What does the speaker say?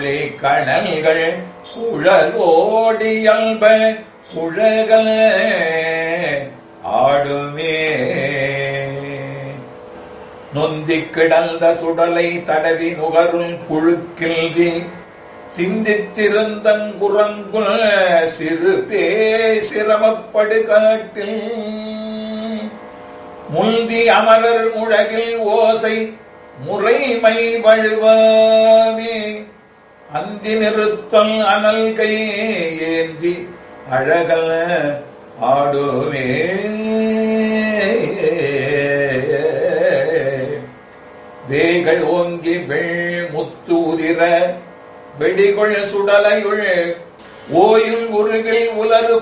கணல்கள் சுழலோடியல்ப சுழக ஆடுமே நொந்திக் கிடந்த சுடலை தடவி நுகரும் புழுக்கில்வி சிந்தித்திருந்தங்குரங்குல் சிறு பே சிரமப்படு காட்டில் முந்தி அமரர் முழகில் ஓசை முறைமை வழுவாமே அந்தி நிறுத்தம் அனல் கை ஏந்தி அழகல் ஆடுமே வேகள் ஓங்கி வெள் முத்து உதிர வெடிகொள் சுடலையுள் ஓயில் உருகில் உலரு